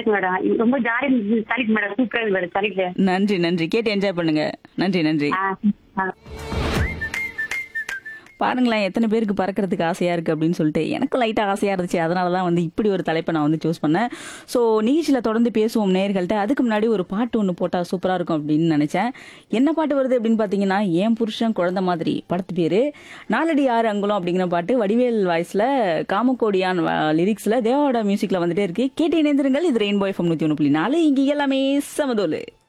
இருக்கு மேடம் ரொம்ப ஜாலி தலைப்பு மேடம் சூப்பரா இருக்கு மேடம் தலைப்பு நன்றி நன்றி கேட்டு என்ஜாய் பண்ணுங்க நன்றி நன்றி ஆ, ஆ. பாருங்களேன் எத்தனை பேருக்கு பறக்கிறதுக்கு ஆசையா இருக்கு அப்படின்னு சொல்லிட்டு எனக்கு லைட்டா ஆசையா இருந்துச்சு அதனால தான் வந்து இப்படி ஒரு தலைப்பை நான் வந்து சூஸ் பண்ணேன் ஸோ நிகழ்ச்சியில தொடர்ந்து பேசுவோம் நேர்கள்ட்ட அதுக்கு முன்னாடி ஒரு பாட்டு ஒன்று போட்டா சூப்பரா இருக்கும் அப்படின்னு நினைச்சேன் என்ன பாட்டு வருது அப்படின்னு பார்த்தீங்கன்னா ஏன் புருஷன் குழந்தை மாதிரி படத்து பேரு நாலடி ஆறு அங்குலம் அப்படிங்கிற பாட்டு வடிவேல் வாய்ஸ்ல காமக்கோடியான் லிரிக்ஸ்ல தேவாவோட மியூசிக்ல வந்துட்டே இருக்கு கேட்டு இணைந்திருங்கள் இது ரெயின்போ எஃப்எம் நூத்தி ஒன்று புள்ளி நாலு இங்க எல்லாமே சமதோலு